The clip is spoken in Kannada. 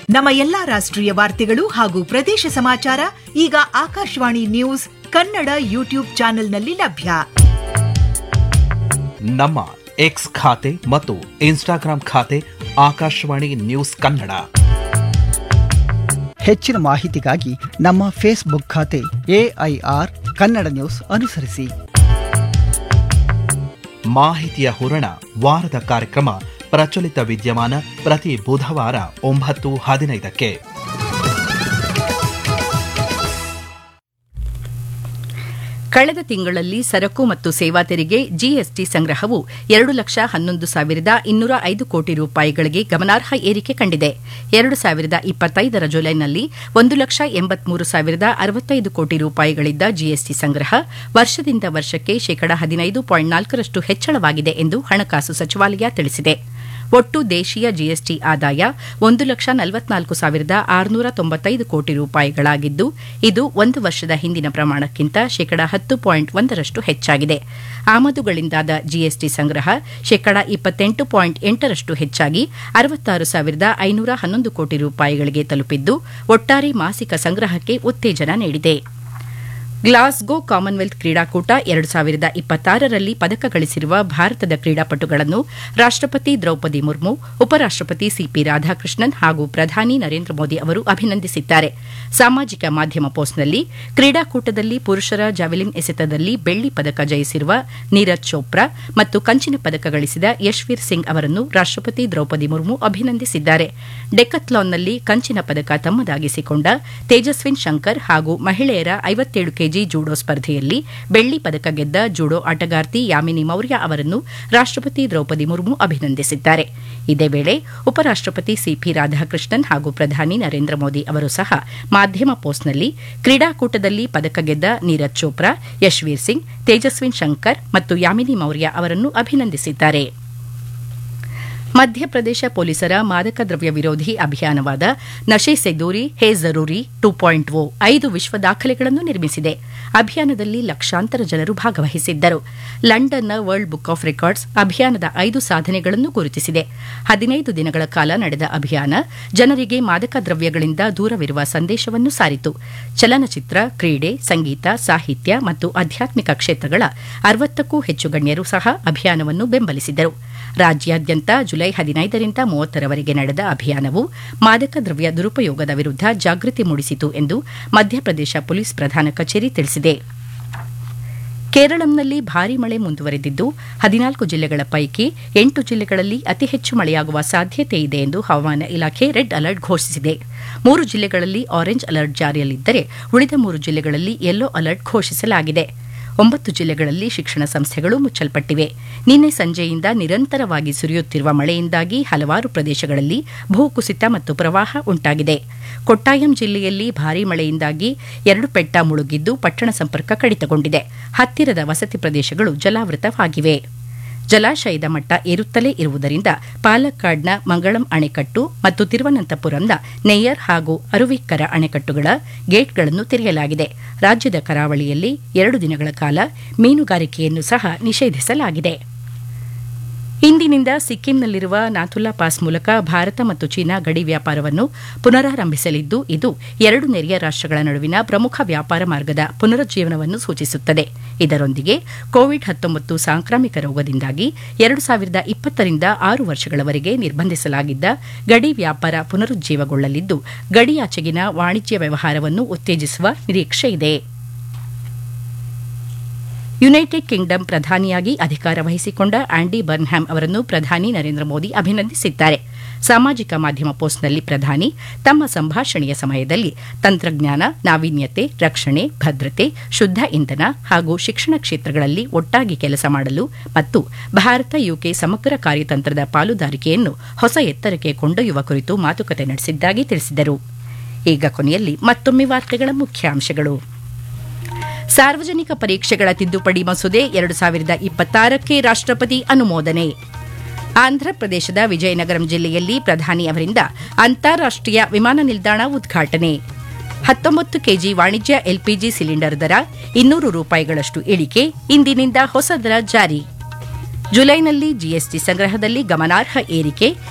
ನಮ್ಮ ಎಲ್ಲಾ ರಾಷ್ಟ್ರೀಯ ವಾರ್ತೆಗಳು ಹಾಗೂ ಪ್ರದೇಶ ಸಮಾಚಾರ ಈಗ ಆಕಾಶವಾಣಿ ನ್ಯೂಸ್ ಕನ್ನಡ ಯೂಟ್ಯೂಬ್ ಚಾನೆಲ್ನಲ್ಲಿ ಲಭ್ಯ ನಮ್ಮ ಎಕ್ಸ್ ಖಾತೆ ಮತ್ತು ಇನ್ಸ್ಟಾಗ್ರಾಂ ಖಾತೆ ಆಕಾಶವಾಣಿ ನ್ಯೂಸ್ ಕನ್ನಡ ಹೆಚ್ಚಿನ ಮಾಹಿತಿಗಾಗಿ ನಮ್ಮ ಫೇಸ್ಬುಕ್ ಖಾತೆ ಎಐಆರ್ ಕನ್ನಡ ನ್ಯೂಸ್ ಅನುಸರಿಸಿ ಮಾಹಿತಿಯ ಹೂರಣ ವಾರದ ಕಾರ್ಯಕ್ರಮ ಪ್ರಚಲಿತ ವಿದ್ಯಮಾನ ಪ್ರತಿ ಬುಧವಾರ ಒಂಬತ್ತು ಹದಿನೈದಕ್ಕೆ ಕಳೆದ ತಿಂಗಳಲ್ಲಿ ಸರಕು ಮತ್ತು ಸೇವಾ ತೆರಿಗೆ ಜಿಎಸ್ಟಿ ಸಂಗ್ರಹವು ಎರಡು ಲಕ್ಷ ಹನ್ನೊಂದು ಸಾವಿರದ ಇನ್ನೂರ ಐದು ಕೋಟಿ ರೂಪಾಯಿಗಳಿಗೆ ಗಮನಾರ್ಹ ಏರಿಕೆ ಕಂಡಿದೆ ಎರಡು ಸಾವಿರದ ಇಪ್ಪತ್ತೈದರ ಜುಲೈನಲ್ಲಿ ಒಂದು ಲಕ್ಷ ಎಂಬತ್ಮೂರು ಸಾವಿರದ ಅರವತ್ತೈದು ಕೋಟಿ ರೂಪಾಯಿಗಳಿದ್ದ ಜಿಎಸ್ಟಿ ಸಂಗ್ರಹ ವರ್ಷದಿಂದ ವರ್ಷಕ್ಕೆ ಶೇಕಡ ಹದಿನೈದು ಪಾಯಿಂಟ್ ನಾಲ್ಕರಷ್ಟು ಹೆಚ್ಚಳವಾಗಿದೆ ಎಂದು ಹಣಕಾಸು ಸಚಿವಾಲಯ ತಿಳಿಸಿದೆ ಒಟ್ಟು ದೇಶೀಯ ಜಿಎಸ್ಟಿ ಆದಾಯ ಒಂದು ಲಕ್ಷ ನಲವತ್ನಾಲ್ಕು ಸಾವಿರದ ಆರುನೂರ ತೊಂಬತ್ತೈದು ಕೋಟಿ ರೂಪಾಯಿಗಳಾಗಿದ್ದು ಇದು ಒಂದು ವರ್ಷದ ಹಿಂದಿನ ಪ್ರಮಾಣಕ್ಕಿಂತ ಶೇಕಡ ಹತ್ತು ಪಾಯಿಂಟ್ ಒಂದರಷ್ಟು ಹೆಚ್ಚಾಗಿದೆ ಆಮದುಗಳಿಂದಾದ ಜಿಎಸ್ಟಿ ಸಂಗ್ರಹ ಶೇಕಡ ಇಪ್ಪತ್ತೆಂಟು ಪಾಯಿಂಟ್ ಎಂಟರಷ್ಟು ಹೆಚ್ಚಾಗಿ ಅರವತ್ತಾರು ಸಾವಿರದ ಐನೂರ ಹನ್ನೊಂದು ಕೋಟಿ ರೂಪಾಯಿಗಳಿಗೆ ತಲುಪಿದ್ದು ಒಟ್ಟಾರೆ ಮಾಸಿಕ ಸಂಗ್ರಹಕ್ಕೆ ಉತ್ತೇಜನ ನೀಡಿದೆ ಗ್ಲಾಸ್ಗೋ ಕಾಮನ್ವೆಲ್ತ್ ಕ್ರೀಡಾಕೂಟ ಎರಡು ಸಾವಿರದ ಇಪ್ಪತ್ತಾರರಲ್ಲಿ ಪದಕ ಗಳಿಸಿರುವ ಭಾರತದ ಕ್ರೀಡಾಪಟುಗಳನ್ನು ರಾಷ್ಟಪತಿ ದ್ರೌಪದಿ ಮುರ್ಮು ಉಪರಾಷ್ಟಪತಿ ಸಿಪಿ ರಾಧಾಕೃಷ್ಣನ್ ಹಾಗೂ ಪ್ರಧಾನಿ ನರೇಂದ್ರ ಮೋದಿ ಅವರು ಅಭಿನಂದಿಸಿದ್ದಾರೆ ಸಾಮಾಜಿಕ ಮಾಧ್ಯಮ ಪೋಸ್ಟ್ನಲ್ಲಿ ಕ್ರೀಡಾಕೂಟದಲ್ಲಿ ಪುರುಷರ ಜಾವೆಲಿನ್ ಎಸೆತದಲ್ಲಿ ಬೆಳ್ಳಿ ಪದಕ ಜಯಿಸಿರುವ ನೀರಜ್ ಚೋಪ್ರಾ ಮತ್ತು ಕಂಚಿನ ಪದಕ ಗಳಿಸಿದ ಯಶ್ವೀರ್ ಸಿಂಗ್ ಅವರನ್ನು ರಾಷ್ಟಪತಿ ದ್ರೌಪದಿ ಮುರ್ಮು ಅಭಿನಂದಿಸಿದ್ದಾರೆ ಡೆಕತ್ಲಾನ್ನಲ್ಲಿ ಕಂಚಿನ ಪದಕ ತಮ್ಮದಾಗಿಸಿಕೊಂಡ ತೇಜಸ್ವಿನ್ ಶಂಕರ್ ಹಾಗೂ ಮಹಿಳೆಯರ ಐವತ್ತೇಳು ಕೆಜಿ ಜೂಡೋ ಸ್ಪರ್ಧೆಯಲ್ಲಿ ಬೆಳ್ಳಿ ಪದಕ ಗೆದ್ದ ಜೂಡೋ ಆಟಗಾರ್ತಿ ಯಾಮಿನಿ ಮೌರ್ಯ ಅವರನ್ನು ರಾಷ್ಟಪತಿ ದ್ರೌಪದಿ ಮುರ್ಮು ಅಭಿನಂದಿಸಿದ್ದಾರೆ ಇದೇ ವೇಳೆ ಉಪರಾಷ್ಟಪತಿ ಸಿಪಿ ರಾಧಾಕೃಷ್ಣನ್ ಹಾಗೂ ಪ್ರಧಾನಿ ನರೇಂದ್ರ ಮೋದಿ ಅವರು ಸಹ ಮಾಧ್ಯಮ ಪೋಸ್ಟ್ನಲ್ಲಿ ಕ್ರೀಡಾಕೂಟದಲ್ಲಿ ಪದಕ ಗೆದ್ದ ನೀರಜ್ ಚೋಪ್ರಾ ಯಶ್ವೀರ್ ಸಿಂಗ್ ತೇಜಸ್ವಿನ್ ಶಂಕರ್ ಮತ್ತು ಯಾಮಿನಿ ಮೌರ್ಯ ಅವರನ್ನು ಅಭಿನಂದಿಸಿದ್ದಾರೆ ಮಧ್ಯಪ್ರದೇಶ ಪೊಲೀಸರ ಮಾದಕ ದ್ರವ್ಯ ವಿರೋಧಿ ಅಭಿಯಾನವಾದ ನಶೆ ಸೆ ದೂರಿ ಹೇ ಜರೂರಿ ಟು ಪಾಯಿಂಟ್ ಓ ಐದು ವಿಶ್ವ ದಾಖಲೆಗಳನ್ನು ನಿರ್ಮಿಸಿದೆ ಅಭಿಯಾನದಲ್ಲಿ ಲಕ್ಷಾಂತರ ಜನರು ಭಾಗವಹಿಸಿದ್ದರು ಲಂಡನ್ನ ವರ್ಲ್ಡ್ ಬುಕ್ ಆಫ್ ರೆಕಾರ್ಡ್ಸ್ ಅಭಿಯಾನದ ಐದು ಸಾಧನೆಗಳನ್ನು ಗುರುತಿಸಿದೆ ಹದಿನೈದು ದಿನಗಳ ಕಾಲ ನಡೆದ ಅಭಿಯಾನ ಜನರಿಗೆ ಮಾದಕ ದ್ರವ್ಯಗಳಿಂದ ದೂರವಿರುವ ಸಂದೇಶವನ್ನು ಸಾರಿತು ಚಲನಚಿತ್ರ ಕ್ರೀಡೆ ಸಂಗೀತ ಸಾಹಿತ್ಯ ಮತ್ತು ಆಧ್ಯಾತ್ಮಿಕ ಕ್ಷೇತ್ರಗಳ ಅರವತ್ತಕ್ಕೂ ಹೆಚ್ಚು ಗಣ್ಯರು ಸಹ ಅಭಿಯಾನವನ್ನು ಬೆಂಬಲಿಸಿದರು ರಾಜ್ಯಾದ್ಯಂತ ಜುಲೈ ಹದಿನೈದರಿಂದ ಮೂವತ್ತರವರೆಗೆ ನಡೆದ ಅಭಿಯಾನವು ಮಾದಕ ದ್ರವ್ಯ ದುರುಪಯೋಗದ ವಿರುದ್ಧ ಜಾಗೃತಿ ಮೂಡಿಸಿತು ಎಂದು ಮಧ್ಯಪ್ರದೇಶ ಪೊಲೀಸ್ ಪ್ರಧಾನ ಕಚೇರಿ ತಿಳಿಸಿದೆ ಕೇರಳಂನಲ್ಲಿ ಭಾರೀ ಮಳೆ ಮುಂದುವರೆದಿದ್ದು ಹದಿನಾಲ್ಕು ಜಿಲ್ಲೆಗಳ ಪೈಕಿ ಎಂಟು ಜಿಲ್ಲೆಗಳಲ್ಲಿ ಅತಿ ಹೆಚ್ಚು ಮಳೆಯಾಗುವ ಸಾಧ್ಯತೆ ಇದೆ ಎಂದು ಹವಾಮಾನ ಇಲಾಖೆ ರೆಡ್ ಅಲರ್ಟ್ ಘೋಷಿಸಿದೆ ಮೂರು ಜಿಲ್ಲೆಗಳಲ್ಲಿ ಆರೆಂಜ್ ಅಲರ್ಟ್ ಜಾರಿಯಲ್ಲಿದ್ದರೆ ಉಳಿದ ಮೂರು ಜಿಲ್ಲೆಗಳಲ್ಲಿ ಯೆಲ್ಲೋ ಅಲರ್ಟ್ ಘೋಷಿಸಲಾಗಿದೆ ಒಂಬತ್ತು ಜಿಲ್ಲೆಗಳಲ್ಲಿ ಶಿಕ್ಷಣ ಸಂಸ್ಥೆಗಳು ಮುಚ್ಚಲ್ಪಟ್ಟಿವೆ ನಿನ್ನೆ ಸಂಜೆಯಿಂದ ನಿರಂತರವಾಗಿ ಸುರಿಯುತ್ತಿರುವ ಮಳೆಯಿಂದಾಗಿ ಹಲವಾರು ಪ್ರದೇಶಗಳಲ್ಲಿ ಭೂಕುಸಿತ ಮತ್ತು ಪ್ರವಾಹ ಉಂಟಾಗಿದೆ ಕೊಟ್ಟಾಯಂ ಜಿಲ್ಲೆಯಲ್ಲಿ ಭಾರೀ ಮಳೆಯಿಂದಾಗಿ ಎರಡು ಪೆಟ್ಟ ಮುಳುಗಿದ್ದು ಪಟ್ಟಣ ಸಂಪರ್ಕ ಕಡಿತಗೊಂಡಿದೆ ಹತ್ತಿರದ ವಸತಿ ಪ್ರದೇಶಗಳು ಜಲಾವೃತವಾಗಿವೆ ಜಲಾಶಯದ ಮಟ್ಟ ಏರುತ್ತಲೇ ಇರುವುದರಿಂದ ಪಾಲಕ್ಕಾಡ್ನ ಮಂಗಳಂ ಅಣೆಕಟ್ಟು ಮತ್ತು ತಿರುವನಂತಪುರಂನ ನೆಯ್ಯರ್ ಹಾಗೂ ಅರುವಿಕ್ಕರ ಅಣೆಕಟ್ಟುಗಳ ಗೇಟ್ಗಳನ್ನು ತೆರೆಯಲಾಗಿದೆ ರಾಜ್ಯದ ಕರಾವಳಿಯಲ್ಲಿ ಎರಡು ದಿನಗಳ ಕಾಲ ಮೀನುಗಾರಿಕೆಯನ್ನು ಸಹ ನಿಷೇಧಿಸಲಾಗಿದೆ ಇಂದಿನಿಂದ ಸಿಕ್ಕಿಂನಲ್ಲಿರುವ ನಾಥುಲಾ ಪಾಸ್ ಮೂಲಕ ಭಾರತ ಮತ್ತು ಚೀನಾ ಗಡಿ ವ್ಯಾಪಾರವನ್ನು ಪುನರಾರಂಭಿಸಲಿದ್ದು ಇದು ಎರಡು ನೆರೆಯ ರಾಷ್ಟಗಳ ನಡುವಿನ ಪ್ರಮುಖ ವ್ಯಾಪಾರ ಮಾರ್ಗದ ಪುನರುಜ್ಜೀವನವನ್ನು ಸೂಚಿಸುತ್ತದೆ ಇದರೊಂದಿಗೆ ಕೋವಿಡ್ ಹತ್ತೊಂಬತ್ತು ಸಾಂಕ್ರಾಮಿಕ ರೋಗದಿಂದಾಗಿ ಎರಡು ಸಾವಿರದ ಇಪ್ಪತ್ತರಿಂದ ಆರು ವರ್ಷಗಳವರೆಗೆ ನಿರ್ಬಂಧಿಸಲಾಗಿದ್ದ ಗಡಿ ವ್ಯಾಪಾರ ಪುನರುಜ್ಜೀವಗೊಳ್ಳಲಿದ್ದು ಗಡಿಯಾಚೆಗಿನ ವಾಣಿಜ್ಯ ವ್ಯವಹಾರವನ್ನು ಉತ್ತೇಜಿಸುವ ನಿರೀಕ್ಷೆಯಿದೆ ಯುನೈಟೆಡ್ ಕಿಂಗ್ಡಮ್ ಪ್ರಧಾನಿಯಾಗಿ ಅಧಿಕಾರ ವಹಿಸಿಕೊಂಡ ಆಂಡಿ ಬರ್ನ್ಹ್ಯಾಮ್ ಅವರನ್ನು ಪ್ರಧಾನಿ ನರೇಂದ್ರ ಮೋದಿ ಅಭಿನಂದಿಸಿದ್ದಾರೆ ಸಾಮಾಜಿಕ ಮಾಧ್ಯಮ ಪೋಸ್ಟ್ನಲ್ಲಿ ಪ್ರಧಾನಿ ತಮ್ಮ ಸಂಭಾಷಣೆಯ ಸಮಯದಲ್ಲಿ ತಂತ್ರಜ್ಞಾನ ನಾವೀನ್ಯತೆ ರಕ್ಷಣೆ ಭದ್ರತೆ ಶುದ್ಧ ಇಂಧನ ಹಾಗೂ ಶಿಕ್ಷಣ ಕ್ಷೇತ್ರಗಳಲ್ಲಿ ಒಟ್ಟಾಗಿ ಕೆಲಸ ಮಾಡಲು ಮತ್ತು ಭಾರತ ಯುಕೆ ಸಮಗ್ರ ಕಾರ್ಯತಂತ್ರದ ಪಾಲುದಾರಿಕೆಯನ್ನು ಹೊಸ ಎತ್ತರಕ್ಕೆ ಕೊಂಡೊಯ್ಯುವ ಕುರಿತು ಮಾತುಕತೆ ನಡೆಸಿದ್ದಾಗಿ ತಿಳಿಸಿದರು ಈಗ ಕೊನೆಯಲ್ಲಿ ಮತ್ತೊಮ್ಮೆ ವಾರ್ತೆಗಳ ಮುಖ್ಯಾಂಶಗಳು ಸಾರ್ವಜನಿಕ ಪರೀಕ್ಷೆಗಳ ತಿದ್ದುಪಡಿ ಮಸೂದೆ ಎರಡು ಸಾವಿರದ ಇಪ್ಪತ್ತಾರಕ್ಕೆ ರಾಷ್ಟಪತಿ ಅನುಮೋದನೆ ಆಂಧ್ರಪ್ರದೇಶದ ವಿಜಯನಗರಂ ಜಿಲ್ಲೆಯಲ್ಲಿ ಪ್ರಧಾನಿ ಅವರಿಂದ ಅಂತಾರಾಷ್ಟೀಯ ವಿಮಾನ ನಿಲ್ದಾಣ ಉದ್ಘಾಟನೆ ಹತ್ತೊಂಬತ್ತು ಕೆಜಿ ವಾಣಿಜ್ಯ ಎಲ್ಪಿಜಿ ಸಿಲಿಂಡರ್ ದರ ಇನ್ನೂರು ರೂಪಾಯಿಗಳಷ್ಟು ಇಳಿಕೆ ಇಂದಿನಿಂದ ಹೊಸ ದರ ಜಾರಿ ಜುಲೈನಲ್ಲಿ ಜಿಎಸ್ಟಿ ಸಂಗ್ರಹದಲ್ಲಿ ಗಮನಾರ್ಹ ಏರಿಕೆ